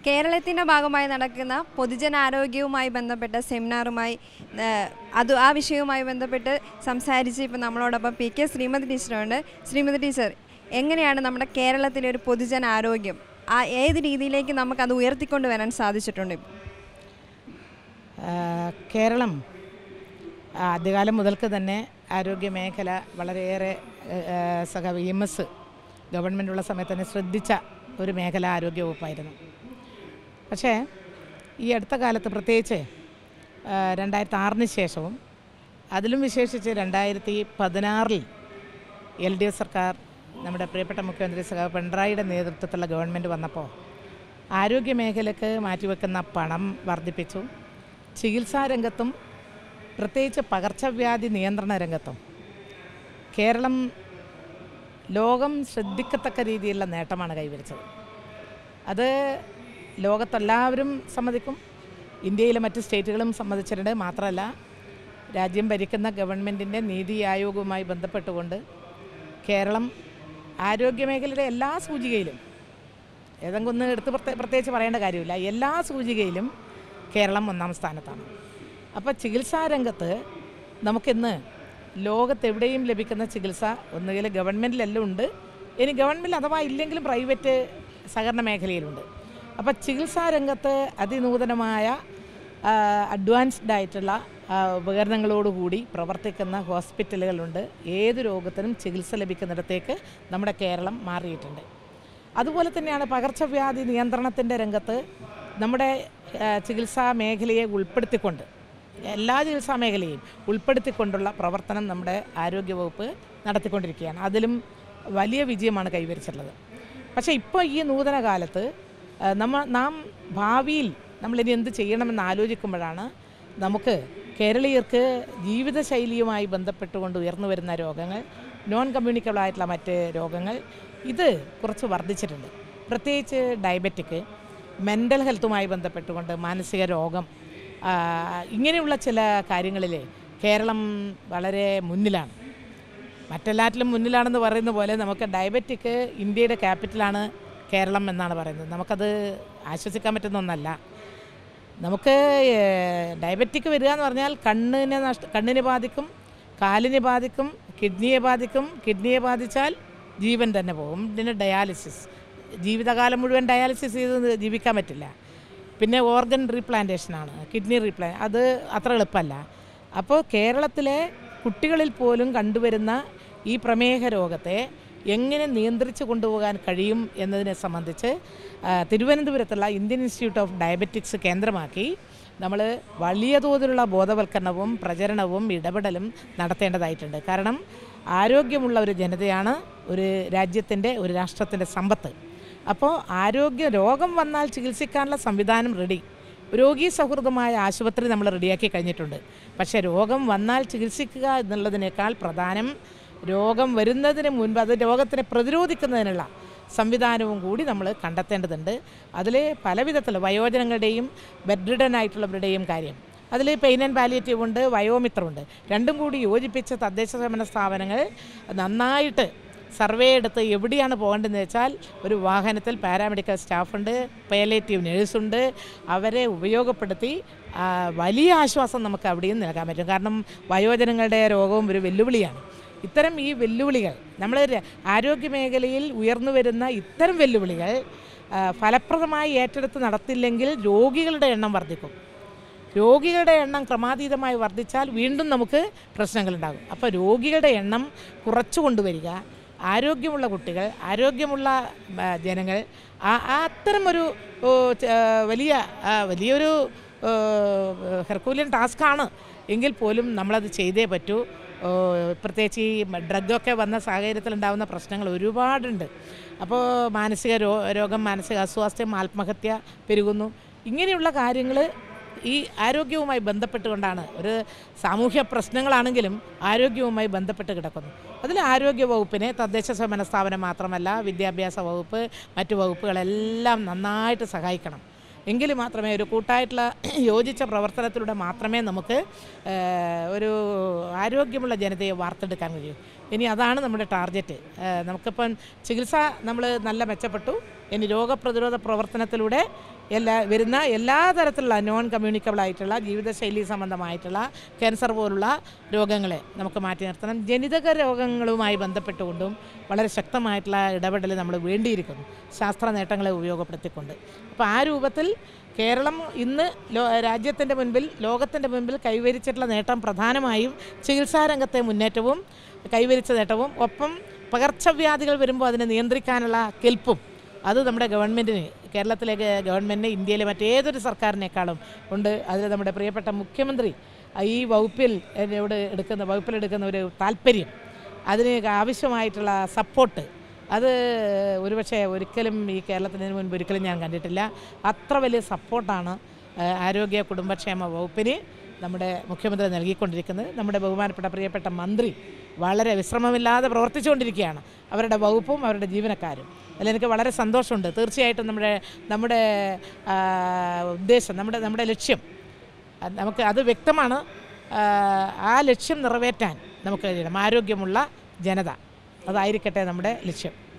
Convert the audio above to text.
കേരളത്തിൻ്റെ ഭാഗമായി നടക്കുന്ന പൊതുജനാരോഗ്യവുമായി ബന്ധപ്പെട്ട സെമിനാറുമായി ആ, അത് ആ വിഷയവുമായി ബന്ധപ്പെട്ട് സംസാരിച്ച് ഇപ്പോൾ നമ്മളോടൊപ്പം പി കെ ശ്രീമതി ടീച്ചറുണ്ട് ശ്രീമതി ടീച്ചർ എങ്ങനെയാണ് നമ്മുടെ കേരളത്തിലെ ഒരു പൊതുജനാരോഗ്യം ആ ഏത് രീതിയിലേക്ക് നമുക്കത് ഉയർത്തിക്കൊണ്ട് വരാൻ സാധിച്ചിട്ടുണ്ട് ഇപ്പോൾ? ആ, കേരളം ആ, ആദ്യകാലം മുതൽക്ക് തന്നെ ആരോഗ്യ മേഖല വളരെയേറെ ആ, സഹ വി എം എസ് ഗവൺമെൻറ്റുള്ള സമയത്ത് തന്നെ ശ്രദ്ധിച്ച ഒരു മേഖല ആരോഗ്യ വകുപ്പായിരുന്നു പക്ഷേ ഈ അടുത്ത കാലത്ത് പ്രത്യേകിച്ച് ആ, രണ്ടായിരത്തി ആറിന് ശേഷവും അതിലും വിശേഷിച്ച് രണ്ടായിരത്തി പതിനാറിൽ എൽ ഡി എഫ് സർക്കാർ നമ്മുടെ പ്രിയപ്പെട്ട മുഖ്യമന്ത്രി സഹ പിണറായിയുടെ നേതൃത്വത്തിലുള്ള ഗവൺമെൻറ് വന്നപ്പോൾ ആരോഗ്യ മേഖലയ്ക്ക് മാറ്റിവെക്കുന്ന പണം വർദ്ധിപ്പിച്ചു ചികിത്സാ രംഗത്തും പ്രത്യേകിച്ച് പകർച്ചവ്യാധി നിയന്ത്രണ രംഗത്തും കേരളം ലോകം ശ്രദ്ധിക്കത്തക്ക രീതിയിലുള്ള നേട്ടമാണ് കൈവരിച്ചത് അത് ലോകത്തെല്ലാവരും സമ്മതിക്കും ഇന്ത്യയിലെ മറ്റ് സ്റ്റേറ്റുകളും സമ്മതിച്ചിട്ടുണ്ട് മാത്രമല്ല രാജ്യം ഭരിക്കുന്ന ഗവൺമെൻറ്റിൻ്റെ നീതി ആയോഗവുമായി ബന്ധപ്പെട്ടുകൊണ്ട് കേരളം ആരോഗ്യമേഖലയുടെ എല്ലാ സൂചികയിലും ഏതെങ്കിലും ഒന്ന് എടുത്ത് പ്രത്യേ- പ്രത്യേകിച്ച് പറയേണ്ട കാര്യമില്ല എല്ലാ സൂചികയിലും കേരളം ഒന്നാം സ്ഥാനത്താണ് അപ്പോൾ ചികിത്സാ രംഗത്ത് നമുക്കിന്ന് ലോകത്തെവിടെയും ലഭിക്കുന്ന ചികിത്സ ഒന്നുകിൽ ഗവൺമെൻറ്റിലെല്ലാം ഉണ്ട് ഇനി ഗവൺമെൻറ്റിൽ അഥവാ ഇല്ലെങ്കിലും പ്രൈവറ്റ് സഹകരണ മേഖലയിലുണ്ട് അപ്പോൾ ചികിത്സാ രംഗത്ത് അതിനൂതനമായ അഡ്വാൻസ്ഡ് ആയിട്ടുള്ള ആ, ഉപകരണങ്ങളോടുകൂടി പ്രവർത്തിക്കുന്ന ഹോസ്പിറ്റലുകളുണ്ട് ഏത് രോഗത്തിനും ചികിത്സ ലഭിക്കുന്നിടത്തേക്ക് നമ്മുടെ കേരളം മാറിയിട്ടുണ്ട് അതുപോലെ തന്നെയാണ് പകർച്ചവ്യാധി നിയന്ത്രണത്തിൻ്റെ രംഗത്ത് നമ്മുടെ ആ, ചികിത്സാ മേഖലയെ ഉൾപ്പെടുത്തിക്കൊണ്ട് എല്ലാ ചികിത്സാ മേഖലയും ഉൾപ്പെടുത്തിക്കൊണ്ടുള്ള പ്രവർത്തനം നമ്മുടെ ആരോഗ്യവകുപ്പ് നടത്തിക്കൊണ്ടിരിക്കുകയാണ് അതിലും വലിയ വിജയമാണ് കൈവരിച്ചിട്ടുള്ളത് പക്ഷേ ഇപ്പോൾ ഈ നൂതന കാലത്ത് ആ, നമ്മ നാം ഭാവിയിൽ നമ്മളിനി എന്ത് ചെയ്യണമെന്ന് ആലോചിക്കുമ്പോഴാണ് നമുക്ക് കേരളീയർക്ക് ജീവിതശൈലിയുമായി ബന്ധപ്പെട്ടുകൊണ്ട് ഉയർന്നു വരുന്ന രോഗങ്ങൾ നോൺ കമ്മ്യൂണിക്കബിൾ ആയിട്ടുള്ള മറ്റ് രോഗങ്ങൾ ഇത് കുറച്ച് വർദ്ധിച്ചിട്ടുണ്ട് പ്രത്യേകിച്ച് ഡയബറ്റിക് മെൻ്റൽ ഹെൽത്തുമായി ബന്ധപ്പെട്ടുകൊണ്ട് മാനസിക രോഗം ആ, ഇങ്ങനെയുള്ള ചില കാര്യങ്ങളിൽ കേരളം വളരെ മുന്നിലാണ് മറ്റെല്ലാറ്റിലും മുന്നിലാണെന്ന് പറയുന്ന പോലെ നമുക്ക് ഡയബറ്റിക് ഇന്ത്യയുടെ ക്യാപിറ്റലാണ് കേരളം എന്നാണ് പറയുന്നത് നമുക്കത് ആശ്വസിക്കാൻ പറ്റുന്ന ഒന്നല്ല നമുക്ക് ഡയബറ്റിക് വരിക എന്ന് പറഞ്ഞാൽ കണ്ണിനെ നഷ്ട കണ്ണിനെ ബാധിക്കും കാലിനെ ബാധിക്കും കിഡ്നിയെ ബാധിക്കും കിഡ്നിയെ ബാധിച്ചാൽ ജീവൻ തന്നെ പോകും പിന്നെ ഡയാലിസിസ് ജീവിതകാലം മുഴുവൻ ഡയാലിസിസ് ചെയ്ത് ജീവിക്കാൻ പറ്റില്ല പിന്നെ ഓർഗൻ റീപ്ലാന്റേഷനാണ് കിഡ്നി റീപ്ലാ അത് അത്ര എളുപ്പമല്ല അപ്പോൾ കേരളത്തിലെ കുട്ടികളിൽ പോലും കണ്ടുവരുന്ന ഈ പ്രമേഹ രോഗത്തെ എങ്ങനെ നിയന്ത്രിച്ച് കൊണ്ടുപോകാൻ കഴിയും എന്നതിനെ സംബന്ധിച്ച് ആ, തിരുവനന്തപുരത്തുള്ള ഇന്ത്യൻ ഇൻസ്റ്റിറ്റ്യൂട്ട് ഓഫ് ഡയബറ്റിക്സ് കേന്ദ്രമാക്കി നമ്മൾ വലിയ തോതിലുള്ള ബോധവൽക്കരണവും പ്രചരണവും ഇടപെടലും നടത്തേണ്ടതായിട്ടുണ്ട് കാരണം ആരോഗ്യമുള്ള ഒരു ജനതയാണ് ഒരു രാജ്യത്തിൻ്റെ ഒരു രാഷ്ട്രത്തിൻ്റെ സമ്പത്ത് അപ്പോൾ ആരോഗ്യ രോഗം വന്നാൽ ചികിത്സിക്കാനുള്ള സംവിധാനം റെഡി രോഗീ സൗഹൃദമായ ആശുപത്രി നമ്മൾ റെഡിയാക്കി കഴിഞ്ഞിട്ടുണ്ട് പക്ഷേ രോഗം വന്നാൽ ചികിത്സിക്കുക എന്നുള്ളതിനേക്കാൾ പ്രധാനം രോഗം വരുന്നതിന് മുൻപ് അത് രോഗത്തിനെ പ്രതിരോധിക്കുന്നതിനുള്ള സംവിധാനവും കൂടി നമ്മൾ കണ്ടെത്തേണ്ടതുണ്ട് അതിൽ പല വിധത്തിൽ വയോജനങ്ങളുടെയും ബെഡ് ആയിട്ടുള്ളവരുടെയും കാര്യം അതിൽ പെയിൻ ആൻഡ് പാലിയേറ്റീവ് ഉണ്ട് വയോമിത്രമുണ്ട് രണ്ടും കൂടി യോജിപ്പിച്ച തദ്ദേശ സ്വയംഭരണ സ്ഥാപനങ്ങൾ നന്നായിട്ട് സർവേ എടുത്ത് എവിടെയാണ് പോകേണ്ടതെന്ന് വെച്ചാൽ ഒരു വാഹനത്തിൽ പാരാമെഡിക്കൽ സ്റ്റാഫുണ്ട് പാലിയേറ്റീവ് നേഴ്സുണ്ട് അവരെ ഉപയോഗപ്പെടുത്തി ആ, വലിയ ആശ്വാസം നമുക്ക് അവിടെയും നൽകാൻ പറ്റും കാരണം വയോജനങ്ങളുടെ രോഗവും ഒരു വെല്ലുവിളിയാണ് ഇത്തരം ഈ വെല്ലുവിളികൾ നമ്മൾ ആരോഗ്യ മേഖലയിൽ ഉയർന്നു വരുന്ന ഇത്തരം വെല്ലുവിളികൾ ആ, ഫലപ്രദമായി ഏറ്റെടുത്ത് നടത്തില്ലെങ്കിൽ രോഗികളുടെ എണ്ണം വർദ്ധിക്കും രോഗികളുടെ എണ്ണം ക്രമാതീതമായി വർദ്ധിച്ചാൽ വീണ്ടും നമുക്ക് പ്രശ്നങ്ങളുണ്ടാകും അപ്പോൾ രോഗികളുടെ എണ്ണം കുറച്ചു കൊണ്ടുവരിക ആരോഗ്യമുള്ള കുട്ടികൾ ആരോഗ്യമുള്ള ആ, ജനങ്ങൾ ആ ആ അത്തരമൊരു ഓ, ച- ആ, വലിയ ആ, വലിയൊരു ഹെർക്കൂലിയൻ ടാസ്ക്കാണ് എങ്കിൽ പോലും നമ്മളത് ചെയ്തേ പറ്റൂ ഓ, പ്രത്യേകിച്ച് ഈ ഡ്രഗൊക്കെ വന്ന സാഹചര്യത്തിലുണ്ടാകുന്ന പ്രശ്നങ്ങൾ ഒരുപാടുണ്ട് അപ്പോൾ മാനസിക രോ രോഗം മാനസിക അസ്വാസ്ഥ്യം ആത്മഹത്യ പെരുകുന്നു ഇങ്ങനെയുള്ള കാര്യങ്ങൾ ഈ ആരോഗ്യവുമായി ബന്ധപ്പെട്ടുകൊണ്ടാണ് ഒരു സാമൂഹ്യ പ്രശ്നങ്ങളാണെങ്കിലും ആരോഗ്യവുമായി ബന്ധപ്പെട്ട് കിടക്കുന്നു അതിൽ ആരോഗ്യ വകുപ്പിനെ തദ്ദേശ സ്വയംഭരണ സ്ഥാപനം മാത്രമല്ല വിദ്യാഭ്യാസ വകുപ്പ് മറ്റു വകുപ്പുകളെല്ലാം നന്നായിട്ട് സഹായിക്കണം എങ്കിൽ മാത്രമേ ഒരു കൂട്ടായിട്ടുള്ള യോജിച്ച പ്രവർത്തനത്തിലൂടെ മാത്രമേ നമുക്ക് ഏഹ്, ഒരു ആരോഗ്യമുള്ള ജനതയെ വാർത്തെടുക്കാൻ കഴിയൂ ഇനി അതാണ് നമ്മുടെ ടാർഗറ്റ് ഏഹ്, നമുക്കിപ്പം ചികിത്സ നമ്മൾ നല്ല മെച്ചപ്പെട്ടു ഇനി രോഗപ്രതിരോധ പ്രവർത്തനത്തിലൂടെ എല്ലാ വരുന്ന എല്ലാ തരത്തിലുള്ള നോൺ കമ്മ്യൂണിക്കബിൾ ആയിട്ടുള്ള ജീവിതശൈലി സംബന്ധമായിട്ടുള്ള ക്യാൻസർ പോലുള്ള രോഗങ്ങളെ നമുക്ക് മാറ്റി നിർത്തണം ജനിതക രോഗങ്ങളുമായി ബന്ധപ്പെട്ടുകൊണ്ടും വളരെ ശക്തമായിട്ടുള്ള ഇടപെടൽ നമ്മൾ വേണ്ടിയിരിക്കുന്നു ശാസ്ത്ര നേട്ടങ്ങളെ ഉപയോഗപ്പെടുത്തിക്കൊണ്ട് അപ്പോൾ ആ രൂപത്തിൽ കേരളം ഇന്ന് ലോ രാജ്യത്തിൻ്റെ മുൻപിൽ ലോകത്തിൻ്റെ മുൻപിൽ കൈവരിച്ചിട്ടുള്ള നേട്ടം പ്രധാനമായും ചികിത്സാരംഗത്തെ മുന്നേറ്റവും കൈവരിച്ച നേട്ടവും ഒപ്പം പകർച്ചവ്യാധികൾ വരുമ്പോൾ അതിനെ നിയന്ത്രിക്കാനുള്ള കെൽപ്പും അത് നമ്മുടെ ഗവൺമെൻറ്റിന് കേരളത്തിലെ ഗ- ഗവൺമെൻറ്റിന് ഇന്ത്യയിലെ മറ്റേതൊരു സർക്കാരിനേക്കാളും ഉണ്ട് അതിൽ നമ്മുടെ പ്രിയപ്പെട്ട മുഖ്യമന്ത്രി ഈ വകുപ്പിൽ എന്നോട് എടുക്കുന്ന വകുപ്പിലെടുക്കുന്ന ഒരു താല്പര്യം അതിന് ആവശ്യമായിട്ടുള്ള സപ്പോർട്ട് അത് ഒരുപക്ഷെ ഒരിക്കലും ഈ കേരളത്തിന് മുൻപ് ഒരിക്കലും ഞാൻ കണ്ടിട്ടില്ല അത്ര വലിയ സപ്പോർട്ടാണ് ഏഹ്, ആരോഗ്യ കുടുംബക്ഷേമ വകുപ്പിന് നമ്മുടെ മുഖ്യമന്ത്രി നൽകിക്കൊണ്ടിരിക്കുന്നത് നമ്മുടെ ബഹുമാനപ്പെട്ട പ്രിയപ്പെട്ട മന്ത്രി വളരെ വിശ്രമമില്ലാതെ പ്രവർത്തിച്ചുകൊണ്ടിരിക്കുകയാണ് അവരുടെ വകുപ്പും അവരുടെ ജീവനക്കാരും അതിൽ എനിക്ക് വളരെ സന്തോഷമുണ്ട് തീർച്ചയായിട്ടും നമ്മുടെ നമ്മുടെ ആ, ഉദ്ദേശം നമ്മുടെ നമ്മുടെ ലക്ഷ്യം അത് നമുക്ക് അത് വ്യക്തമാണ് ആ, ആ ലക്ഷ്യം നിറവേറ്റാൻ നമുക്ക് കഴിയണം ആരോഗ്യമുള്ള ജനത അതായിരിക്കട്ടെ നമ്മുടെ ലക്ഷ്യം